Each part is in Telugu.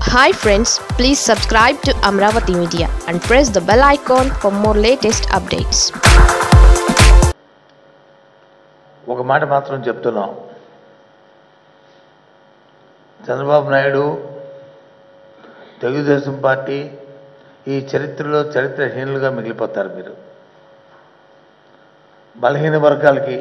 Hi friends please subscribe to Amaravati media and press the bell icon for more latest updates ఒక మాట మాత్రం చెప్తున్నాం చంద్రబాబు నాయుడు తెలుగుదేశం పార్టీ ఈ చరిత్రలో చరిత్రహీనులుగా మిగిలిపోతారు మీరు బలహీన వర్గాలకి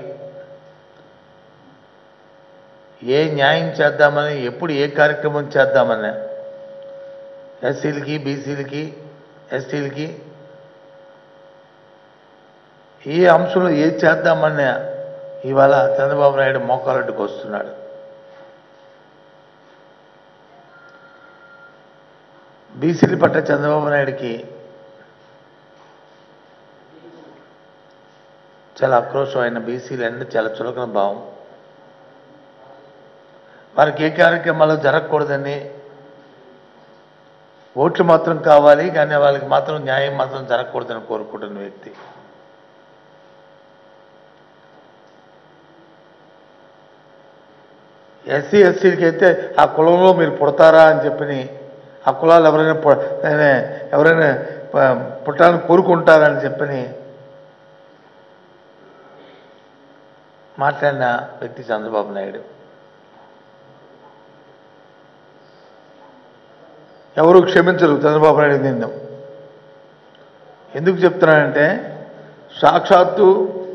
ఏ న్యాయం చేద్దామని ఎప్పుడు ఏ కార్యక్రమం చేద్దామని ఎస్సీలకి బీసీలకి ఎస్టీలకి ఏ అంశంలో ఏది చేద్దామన్నా ఇవాళ చంద్రబాబు నాయుడు మోకాలడ్డుకు వస్తున్నాడు బీసీల పట్ల చంద్రబాబు నాయుడికి చాలా ఆక్రోశం ఆయన బీసీలు అంటే చాలా చులకన భావం వారికి ఏ కార్యక్రమాలు జరగకూడదని ఓట్లు మాత్రం కావాలి కానీ వాళ్ళకి మాత్రం న్యాయం మాత్రం జరగకూడదని కోరుకుంటున్న వ్యక్తి ఎస్సీ ఎస్సీలకి అయితే ఆ కులంలో మీరు పుడతారా అని చెప్పని ఆ కులాలు ఎవరైనా పు- ఆయన ఎవరైనా ప- పుట్టాలని కోరుకుంటారని చెప్పని మాట్లాడిన వ్యక్తి చంద్రబాబు నాయుడు ఎవరు క్షమించరు చంద్రబాబు నాయుడు నిన్ను ఎందుకు చెప్తున్నానంటే సాక్షాత్తు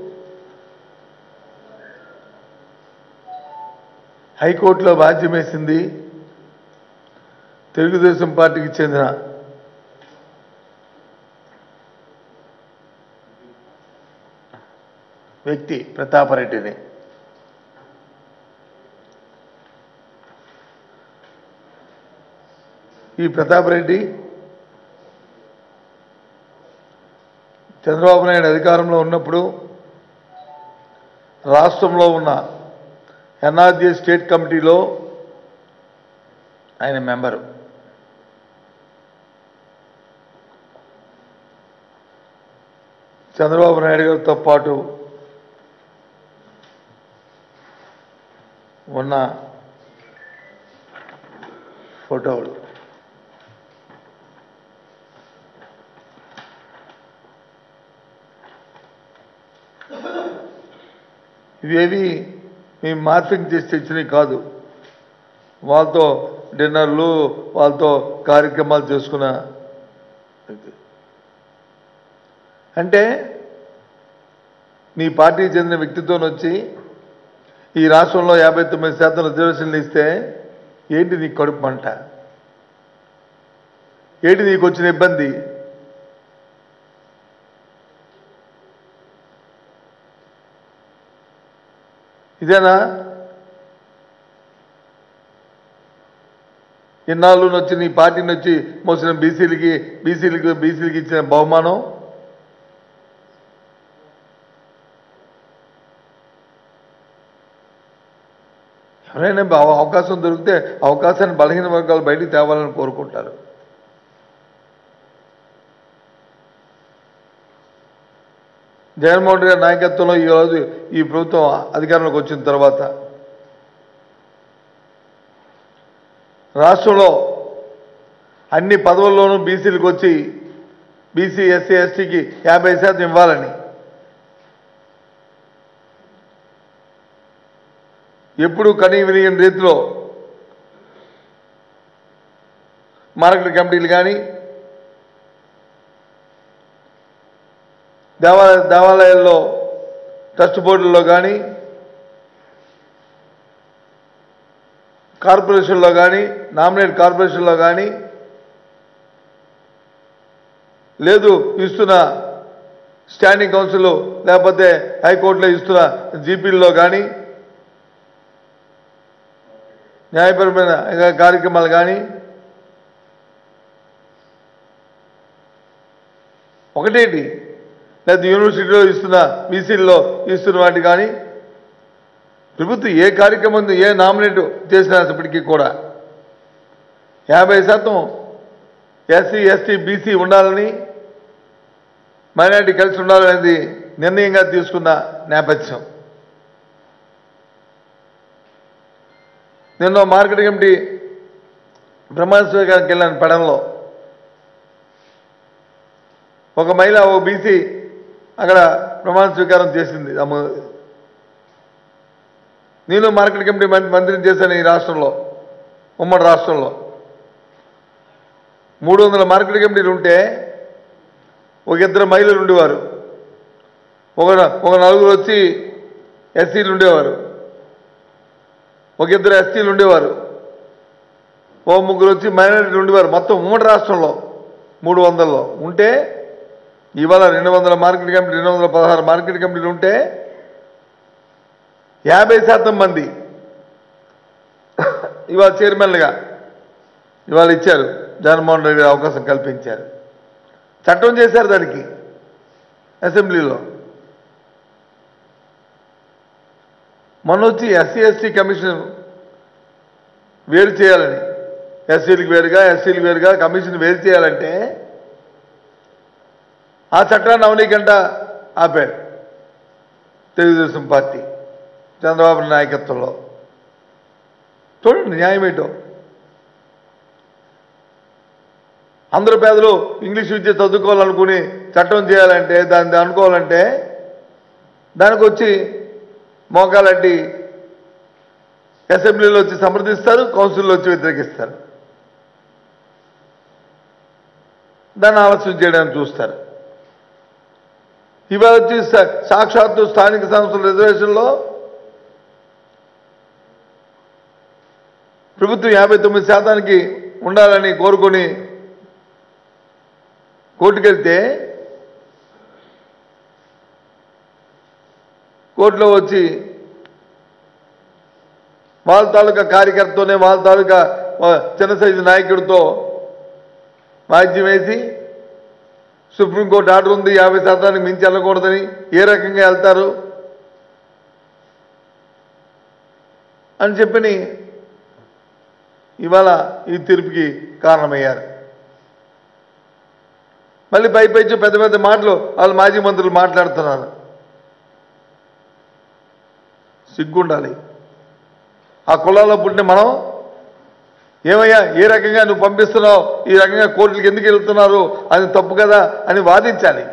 హైకోర్టులో వ్యాజ్యం వేసింది తెలుగుదేశం పార్టీకి చెందిన వ్యక్తి ప్రతాపరెడ్డిని ఈ ప్రతాపరెడ్డి చంద్రబాబు నాయుడు అధికారంలో ఉన్నప్పుడు రాష్ట్రంలో ఉన్న ఎన్ఆర్జీ స్టేట్ కమిటీలో ఆయన మెంబరు చంద్రబాబు నాయుడు గారితో పాటు ఉన్న ఫోటోలు ఇవేవి మేము మార్పింగ్ చేసి తెచ్చినవి కాదు వాళ్ళతో డిన్నర్లు వాళ్ళతో కార్యక్రమాలు చేసుకున్న వ్యక్తి. అంటే నీ పార్టీకి చెందిన వ్యక్తితో వచ్చి ఈ రాష్ట్రంలో యాభై తొమ్మిది శాతం రిజర్వేషన్లు ఇస్తే ఏంటి నీకు కడుపు మంట ఏంటి నీకు వచ్చిన ఇబ్బంది ఇదేనా ఇన్నాళ్ళు వచ్చి నీ పార్టీని వచ్చి మోసిన బీసీలకి బీసీలకి బీసీలకి ఇచ్చిన బహుమానం ఎవరైనా అవ- అవకాశం దొరికితే అవకాశాన్ని బలహీన వర్గాలు బయటికి తేవాలని కోరుకుంటారు జగన్మోహన్ రెడ్డి గారి నాయకత్వంలో ఈరోజు ఈ ప్రభుత్వం అధికారంలోకి వచ్చిన తర్వాత రాష్ట్రంలో అన్ని పదవుల్లోనూ బీసీలకు వచ్చి బీసీ ఎస్సీ ఎస్టీకి యాభై శాతం ఇవ్వాలని ఎప్పుడు కనీ వినియని రీతిలో మార్కెట్ కమిటీలు కానీ దేవాలయ దేవాలయాల్లో ట్రస్ట్ బోర్డుల్లో కానీ కార్పొరేషన్లో కానీ నామినేట్ కార్పొరేషన్లో కానీ లేదు ఇస్తున్న స్టాండింగ్ కౌన్సిల్ లేకపోతే హైకోర్టులో ఇస్తున్న జీపీల్లో కానీ న్యాయపరమైన ఇంకా కార్యక్రమాలు కానీ ఒకటేంటి లేదా యూనివర్సిటీలో ఇస్తున్న బీసీల్లో ఇస్తున్న వాటి కానీ ప్రభుత్వం ఏ కార్యక్రమం ఏ నామినేట్ చేసినప్పటికీ కూడా యాభై శాతం ఎస్సీ ఎస్టీ బీసీ ఉండాలని మైనారిటీ కలిసి ఉండాలనేది నిర్ణయంగా తీసుకున్న నేపథ్యం నిన్న మార్కెట్ కమిటీ బ్రహ్మాండ స్వీకారానికి వెళ్ళాను పడంలో ఒక మహిళ ఓ బీసీ అక్కడ ప్రమాణ స్వీకారం చేసింది అమ్మ నేను మార్కెట్ కమిటీ మం- మంత్రిని చేశాను ఈ రాష్ట్రంలో ఉమ్మడి రాష్ట్రంలో మూడు వందల మార్కెట్ కమిటీలు ఉంటే ఒక ఇద్దరు మహిళలు ఉండేవారు ఒక ఒక నలుగురు వచ్చి ఎస్సీలు ఉండేవారు ఒక ఇద్దరు ఎస్టీలు ఉండేవారు ఓ ముగ్గురు వచ్చి మైనారిటీలు ఉండేవారు మొత్తం ఉమ్మడి రాష్ట్రంలో మూడు వందల్లో ఉంటే ఇవాళ రెండు వందల మార్కెట్ కమిటీ రెండు వందల పదహారు మార్కెట్ కమిటీలు ఉంటే యాభై శాతం మంది ఇవాళ చైర్మన్లుగా ఇవాళ ఇచ్చారు జగన్మోహన్ రెడ్డి గారు అవకాశం కల్పించారు చట్టం చేశారు దానికి అసెంబ్లీలో మొన్న వచ్చి ఎస్సీ ఎస్టీ కమిషన్ వేరు చేయాలని ఎస్సీలకు వేరుగా ఎస్సీలకు వేరుగా కమిషన్ వేరు చేయాలంటే ఆ చట్టాన్ని అవనీకంట ఆపారు తెలుగుదేశం పార్టీ చంద్రబాబు నాయకత్వంలో చూడండి న్యాయం ఏంటో అందరు పేదలు ఇంగ్లీష్ విద్య చదువుకోవాలనుకుని చట్టం చేయాలంటే దాన్ని అనుకోవాలంటే దానికి వచ్చి మోకాలంటి అసెంబ్లీలో వచ్చి సమర్థిస్తారు కౌన్సిల్లో వచ్చి వ్యతిరేకిస్తారు దాన్ని ఆలస్యం చేయడానికి చూస్తారు ఇవాళ వచ్చి సా- సాక్షాత్తు స్థానిక సంస్థల రిజర్వేషన్లో ప్రభుత్వం యాభై తొమ్మిది శాతానికి ఉండాలని కోరుకొని కోర్టుకెళ్తే కోర్టులో వచ్చి వాళ్ళ తాలూకా కార్యకర్తతోనే వాళ్ళ తాలూకా ఆ, చిన్న సైజు నాయకుడితో వాయిద్యం వేసి సుప్రీంకోర్టు ఆర్డర్ ఉంది యాభై శాతానికి మించి వెళ్ళకూడదని ఏ రకంగా వెళ్తారు అని చెప్పని ఇవాళ ఈ తీర్పుకి కారణమయ్యారు మళ్ళీ పై పైచి పెద్ద పెద్ద మాటలు వాళ్ళు మాజీ మంత్రులు మాట్లాడుతున్నారు సిగ్గుండాలి ఆ కులాల్లో పుట్టిన మనం ఏమయ్యా ఏ రకంగా నువ్వు పంపిస్తున్నావు ఈ రకంగా కోర్టులకు ఎందుకు వెళ్తున్నారు అది తప్పు కదా అని వాదించాలి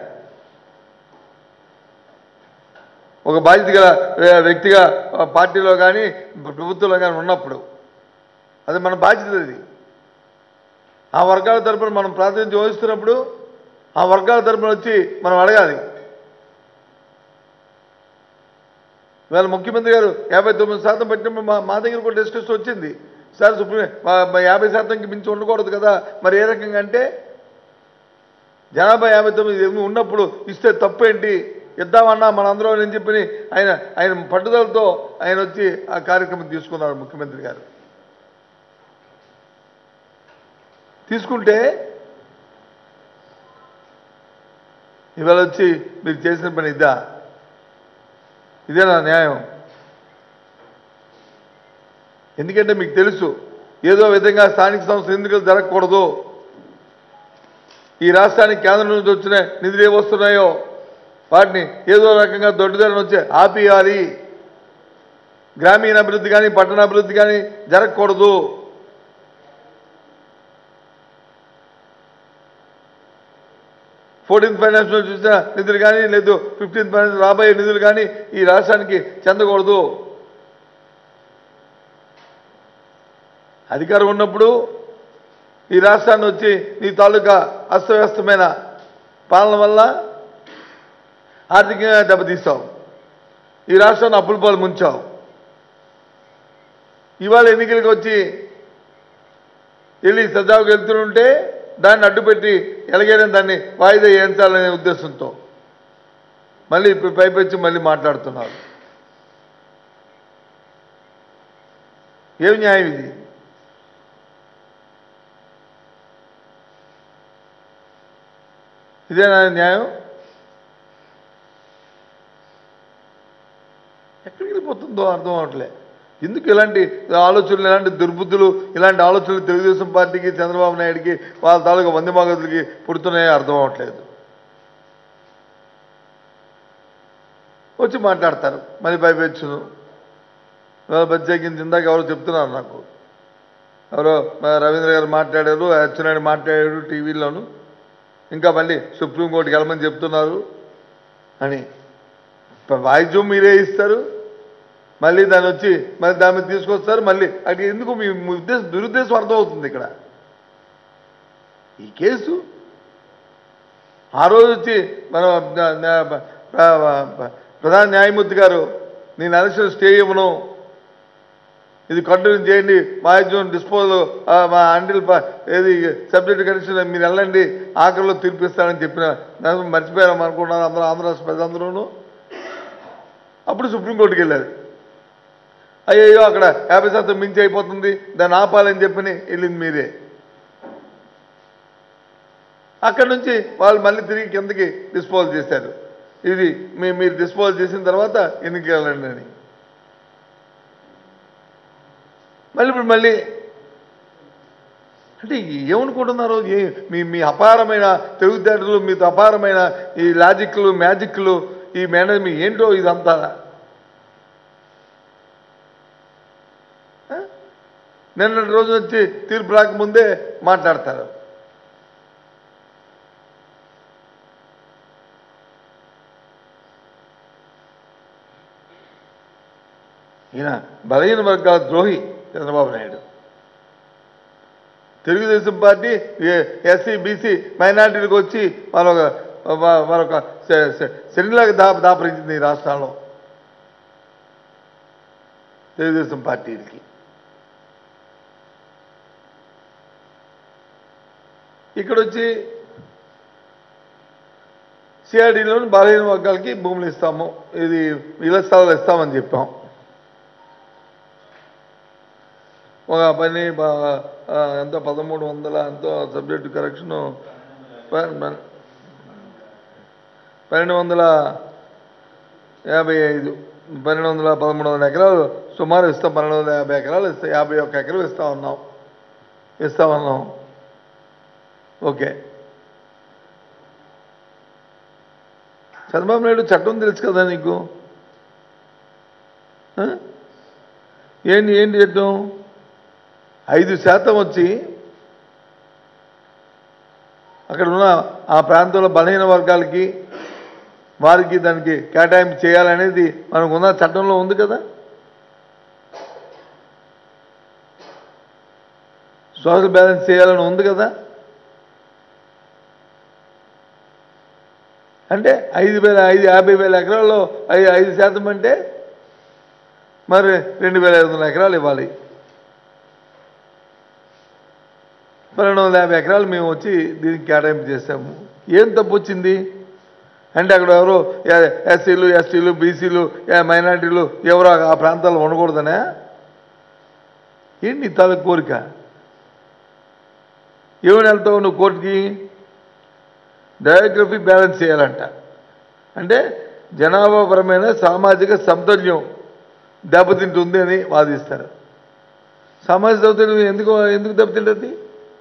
ఒక బాధ్యత గల వే- వ్యక్తిగా ఆ, పార్టీలో కానీ ప్రభుత్వంలో కానీ ఉన్నప్పుడు అది మన బాధ్యత అది ఆ వర్గాల తరపున మనం ప్రాతినిధ్యం వహిస్తున్నప్పుడు ఆ వర్గాల తరపున వచ్చి మనం అడగాలి ఇవాళ ముఖ్యమంత్రి గారు యాభై తొమ్మిది శాతం పెట్టినప్పుడు మా మా దగ్గర కూడా డిస్కషన్ వచ్చింది సార్ సుప్రీం మా- మా యాభై శాతంకి మించి ఉండకూడదు కదా మరి ఏ రకంగా అంటే జనాభా యాభై తొమ్మిది ఏమి ఉన్నప్పుడు ఇస్తే తప్పు ఏంటి ఇద్దామన్నా మనందరం అని చెప్పి ఆయన ఆయన పట్టుదలతో ఆయన వచ్చి ఆ కార్యక్రమం తీసుకున్నారు ముఖ్యమంత్రి గారు తీసుకుంటే ఇవాళ వచ్చి మీరు చేసిన పని ఇద్దా ఇదేనా న్యాయం ఎందుకంటే మీకు తెలుసు ఏదో విధంగా స్థానిక సంస్థ ఎన్నికలు జరగకూడదు ఈ రాష్ట్రానికి కేంద్రం నుంచి వచ్చిన నిధులు ఏ వస్తున్నాయో వాటిని ఏదో రకంగా దొడ్డిదారిని వచ్చి ఆపియాలి గ్రామీణ అభివృద్ధి కానీ పట్టణాభివృద్ధి కానీ జరగకూడదు ఫోర్టీన్త్ ఫైనాన్స్ నుంచి చూసిన నిధులు కానీ లేదు ఫిఫ్టీన్త్ ఫైనాన్స్ రాబోయే నిధులు కానీ ఈ రాష్ట్రానికి చెందకూడదు అధికారం ఉన్నప్పుడు ఈ రాష్ట్రాన్ని వచ్చి నీ తాలూకా అస్తవ్యస్తమైన పాలన వల్ల ఆర్థికంగా దెబ్బతీస్తావు ఈ రాష్ట్రాన్ని అప్పుల పాలు ముంచావు ఇవాళ ఎన్నికలకు వచ్చి వెళ్ళి సజావుకు వెళ్తుంటే దాన్ని అడ్డుపెట్టి ఎలాగైనా దాన్ని వాయిదా వేయించాలనే ఉద్దేశంతో మళ్ళీ ఇప్పుడు పైపెచ్చి మళ్ళీ మాట్లాడుతున్నారు ఏం న్యాయం ఇది ఇదేనా న్యాయం ఎక్కడికి వెళ్ళిపోతుందో అర్థం అవట్లే ఎందుకు ఇలాంటి ఆలోచనలు ఇలాంటి దుర్బుద్ధులు ఇలాంటి ఆలోచనలు తెలుగుదేశం పార్టీకి చంద్రబాబు నాయుడికి వాళ్ళ తాలూకా వంద మగతులకి పుడుతున్నాయో అర్థం అవట్లేదు వచ్చి మాట్లాడతారు మరి పైపెచ్చును ఇవాళ ప్రత్యేకించి ఇందాక ఎవరు చెప్తున్నారు నాకు ఎవరో మా రవీంద్ర గారు మాట్లాడారు అచ్చెన్నాయుడు మాట్లాడారు టీవీలోను ఇంకా మళ్ళీ సుప్రీంకోర్టుకి వెళ్ళమని చెప్తున్నారు అని ప- వాయిద్యం మీరే ఇస్తారు మళ్ళీ దాన్ని వచ్చి మళ్ళీ దాని మీద తీసుకొస్తారు మళ్ళీ అది ఎందుకు మీ మీ ఉద్దేశం దురుద్దేశం అర్థమవుతుంది ఇక్కడ ఈ కేసు ఆ రోజు వచ్చి మన న- న- ప- ప- ప్రధాన న్యాయమూర్తి గారు నేను ఎలక్షన్ స్టే ఇవ్వను ఇది కంటిన్యూ చేయండి వాయిద్యం డిస్పోజల్ మా అండిల్ ప- ఏది సబ్జెక్ట్ కండిషన్ మీరు వెళ్ళండి ఆఖరిలో తీర్పిస్తానని చెప్పిన దాన్ని మర్చిపోయారు అనుకున్నారు అందరూ ఆంధ్ర రాష్ట్ర ప్రజలందరూ అప్పుడు సుప్రీంకోర్టుకి వెళ్ళారు అయ్యయ్యో అక్కడ యాభై శాతం మించి అయిపోతుంది దాన్ని ఆపాలని చెప్పని వెళ్ళింది మీరే అక్కడ నుంచి వాళ్ళు మళ్ళీ తిరిగి కిందకి డిస్పోజ్ చేశారు ఇది మీ మీరు డిస్పోజ్ చేసిన తర్వాత ఎన్నికలు వెళ్ళండి అని మళ్ళీ ఇప్పుడు మళ్ళీ అంటే ఏమనుకుంటున్నారు ఏ మీ మీ అపారమైన తెలివితేటలు మీతో అపారమైన ఈ లాజిక్లు మ్యాజిక్లు ఈ మేనేజ్మెంట్ ఏంటో ఇదంతా ఆ? నిన్నటి రోజు వచ్చి తీర్పు రాకముందే మాట్లాడతారు ఈయన బలహీన వర్గాల ద్రోహి Chandrababu Naidu Telugu Desam party SC BC మైనార్టీలకు వచ్చి మరొక మ- మరొక శనిలాగా దా దాపరించింది ఈ రాష్ట్రాల్లో తెలుగుదేశం పార్టీలకి ఇక్కడ వచ్చి సిఆర్డీలోని బలహీన వర్గాలకి భూములు ఇస్తాము ఇది ఇళ్ల స్థలాలు ఇస్తామని చెప్పాం ఒక పని బ- ఆ, ఎంతో పదమూడు వందల ఎంతో సబ్జెక్టు కరెక్షను ప- ప- పన్నెండు వందల యాభై ఐదు పన్నెండు వందల పదమూడు వందల ఎకరాలు సుమారు ఇస్తాం పన్నెండు వందల యాభై ఎకరాలు ఇస్తా యాభై ఒక్క ఎకరం ఇస్తా ఉన్నాం ఇస్తా ఉన్నాం ఓకే చంద్రబాబు నాయుడు చట్టం తెలుసు కదా నీకు ఆ? ఏంటి ఏంటి చట్టం ఐదు శాతం వచ్చి అక్కడ ఉన్న ఆ ప్రాంతంలో బలహీన వర్గాలకి వారికి దానికి కేటాయింపు చేయాలనేది మనకు ఉన్న చట్టంలో ఉంది కదా సోషల్ బ్యాలెన్స్ చేయాలని ఉంది కదా అంటే ఐదు వేల ఐదు యాభై వేల ఎకరాల్లో ఐదు ఐదు శాతం అంటే మరి రెండు వేల ఐదు వందల ఎకరాలు ఇవ్వాలి పన్నెండు వందల యాభై ఎకరాలు మేము వచ్చి దీనికి కేటాయింపు చేశాము ఏం తప్పు వచ్చింది అంటే అక్కడ ఎవరు ఎ- ఎస్సీలు ఎస్టీలు బీసీలు ఏ మైనార్టీలు ఎవరు ఆ ప్రాంతాల్లో ఉండకూడదనే ఏంటి నీ తల కోరిక ఏమని వెళ్తావు నువ్వు కోర్టుకి డయోగ్రఫీ బ్యాలెన్స్ చేయాలంట అంటే జనాభాపరమైన సామాజిక సమతుల్యం దెబ్బతింటుంది అని వాదిస్తారు సామాజిక సమతుల్యం ఎందుకు ఎందుకు దెబ్బతింటుంది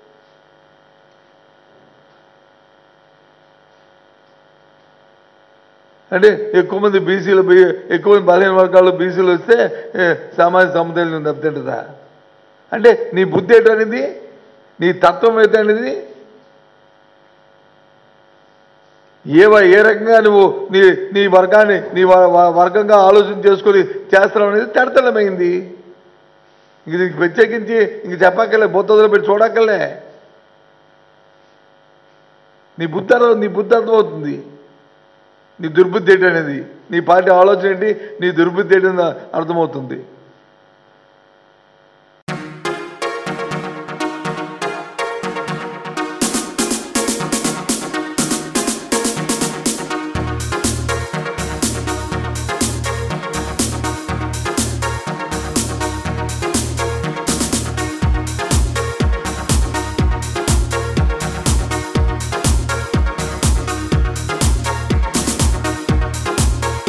అంటే ఎక్కువ మంది బీసీలు బీ- ఎక్కువ మంది బలహీన వర్గాలు బీసీలు వస్తే ఏ, సామాజిక సమతుల్యం దెబ్బతింటుందా అంటే నీ బుద్ధి ఏంటనేది నీ తత్వం ఏంటనేది ఏ వ- ఏ రకంగా నువ్వు నీ నీ వర్గాన్ని నీ వ- వ- వర్గంగా ఆలోచన చేసుకొని చేస్తున్నావు అనేది తడతలమైంది ఇంక దీనికి ప్రత్యేకించి ఇంక చెప్పక్కర్లే బొత్తదులు పెట్టి చూడక్కర్లే నీ బుద్ధి అర్థం నీ బుద్ధి అర్థమవుతుంది నీ దుర్బుద్ధి ఏంటి అనేది నీ పార్టీ ఆలోచన ఏంటి నీ దుర్బుద్ధి ఏంటి అనేది అర్థమవుతుంది